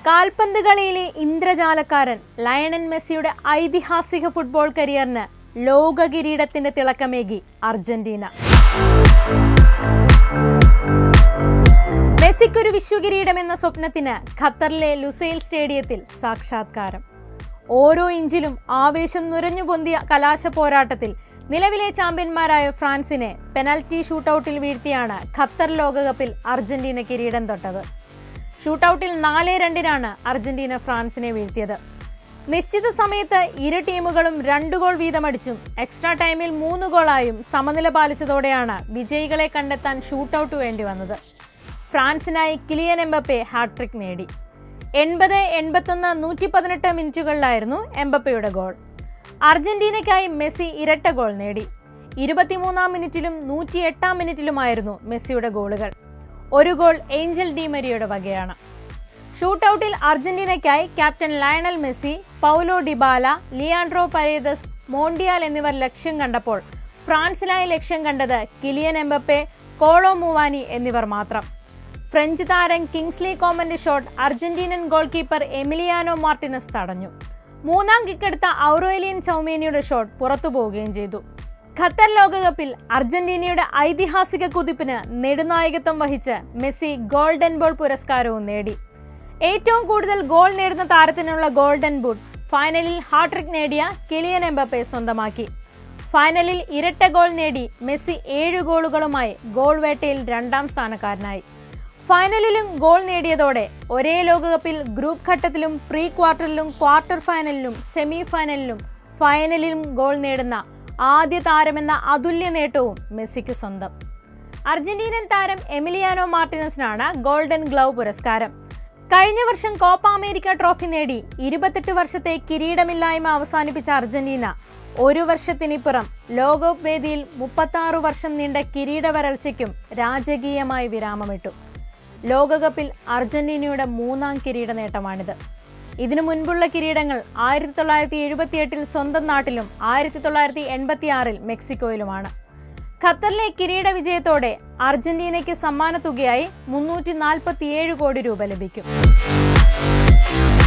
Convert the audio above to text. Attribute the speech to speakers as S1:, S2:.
S1: കാൽപന്ത് കളിയിലെ ഇന്ദ്രജാലക്കാരൻ ലയണൻ മെസ്സിയുടെ ഐതിഹാസിക ഫുട്ബോൾ കരിയറിന് ലോക കിരീടത്തിന്റെ തിളക്കമേകി അർജന്റീന മെസ്സിക്കൊരു വിശ്വകിരീടം എന്ന സ്വപ്നത്തിന് ഖത്തറിലെ ലുസൈൽ സ്റ്റേഡിയത്തിൽ സാക്ഷാത്കാരം ഓരോ ഇഞ്ചിലും ആവേശം നുരഞ്ഞു പൊന്തിയ കലാശ പോരാട്ടത്തിൽ നിലവിലെ ചാമ്പ്യന്മാരായ ഫ്രാൻസിനെ പെനൽറ്റി ഷൂട്ടൌട്ടിൽ വീഴ്ത്തിയാണ് ഖത്തർ ലോകകപ്പിൽ അർജന്റീന കിരീടം തൊട്ടത് ഷൂട്ടൌട്ടിൽ നാല് രണ്ടിനാണ് അർജന്റീന ഫ്രാൻസിനെ വീഴ്ത്തിയത് നിശ്ചിത സമയത്ത് ഇരു ടീമുകളും രണ്ട് ഗോൾ വീതമടിച്ചും എക്സ്ട്രാ ടൈമിൽ മൂന്ന് ഗോളായും സമനില പാലിച്ചതോടെയാണ് വിജയികളെ കണ്ടെത്താൻ ഷൂട്ടൌട്ട് വേണ്ടി വന്നത് ഫ്രാൻസിനായി കിലിയൻ എംബപ്പെ ഹാട്രിക് നേടി എൺപത് എൺപത്തൊന്ന് നൂറ്റി പതിനെട്ട് മിനിറ്റുകളിലായിരുന്നു എംബപ്പയുടെ ഗോൾ അർജന്റീനയ്ക്കായി മെസ്സി ഇരട്ട ഗോൾ നേടി ഇരുപത്തിമൂന്നാം മിനിറ്റിലും നൂറ്റി എട്ടാം മിനിറ്റിലുമായിരുന്നു മെസ്സിയുടെ ഗോളുകൾ ഒരു ഗോൾ ഏഞ്ചൽ ഡി മരിയുടെ വകയാണ് ഷൂട്ടൌട്ടിൽ അർജന്റീനയ്ക്കായി captain Lionel Messi Paulo Dybala Leandro Paredes Montiel എന്നിവർ ലക്ഷ്യം കണ്ടപ്പോൾ ഫ്രാൻസിനായി ലക്ഷ്യം കണ്ടത് കിലിയൻ എംബപ്പെ കോളോ മൂവാനി എന്നിവർ മാത്രം ഫ്രഞ്ച് താരം കിങ്സ്ലി കോമന്റെ ഷോട്ട് അർജന്റീനൻ ഗോൾ കീപ്പർ എമിലിയാനോ മാർട്ടിനസ് തടഞ്ഞു മൂന്നാം കിക്കെടുത്ത ഔറോലിയൻ ചൗമേനിയുടെ ഷോട്ട് പുറത്തു പോവുകയും ചെയ്തു ഖത്തർ ലോകകപ്പിൽ അർജന്റീനയുടെ ഐതിഹാസിക കുതിപ്പിന് നെടുനായകത്വം വഹിച്ച് മെസ്സി ഗോൾഡൻ ബോൾ പുരസ്കാരവും നേടി ഏറ്റവും കൂടുതൽ ഗോൾ നേടുന്ന താരത്തിനുള്ള ഗോൾഡൻ ബൂട്ട് ഫൈനലിൽ ഹാട്രിക് നേടിയ കിലിയൻ എംബപ്പെ സ്വന്തമാക്കി ഫൈനലിൽ ഇരട്ട ഗോൾ നേടി മെസ്സി ഏഴ് ഗോളുകളുമായി ഗോൾ വേട്ടയിൽ രണ്ടാം സ്ഥാനക്കാരനായി ഫൈനലിലും ഗോൾ നേടിയതോടെ ഒരേ ലോകകപ്പിൽ ഗ്രൂപ്പ് ഘട്ടത്തിലും പ്രീ ക്വാർട്ടറിലും ക്വാർട്ടർ ഫൈനലിലും സെമി ഫൈനലിലും ഫൈനലിലും ഗോൾ നേടുന്ന ആദ്യ താരമെന്ന അതുല്യ നേട്ടവും മെസ്സിക്ക് സ്വന്തം അർജന്റീനൻ താരം എമിലിയാനോ മാർട്ടിനസിനാണ് ഗോൾഡൻ ഗ്ലൗ പുരസ്കാരം കഴിഞ്ഞ വർഷം കോപ്പ അമേരിക്ക ട്രോഫി നേടി ഇരുപത്തെട്ട് വർഷത്തെ കിരീടമില്ലായ്മ അവസാനിപ്പിച്ച അർജന്റീന ഒരു വർഷത്തിനിപ്പുറം ലോകകപ്പ് വേദിയിൽ മുപ്പത്തി വർഷം നീണ്ട കിരീട വരൾച്ചയ്ക്കും രാജകീയമായി വിരാമമിട്ടു ലോകകപ്പിൽ അർജന്റീനയുടെ മൂന്നാം കിരീട നേട്ടമാണിത് ഇതിനു മുൻപുള്ള കിരീടങ്ങൾ ആയിരത്തി തൊള്ളായിരത്തി എഴുപത്തിയെട്ടിൽ സ്വന്തം നാട്ടിലും ആയിരത്തി തൊള്ളായിരത്തി എൺപത്തി ആറിൽ മെക്സിക്കോയിലുമാണ് ഖത്തറിലെ കിരീട വിജയത്തോടെ അർജന്റീനയ്ക്ക് സമ്മാനത്തുകയായി മുന്നൂറ്റി നാൽപ്പത്തിയേഴ് കോടി രൂപ ലഭിക്കും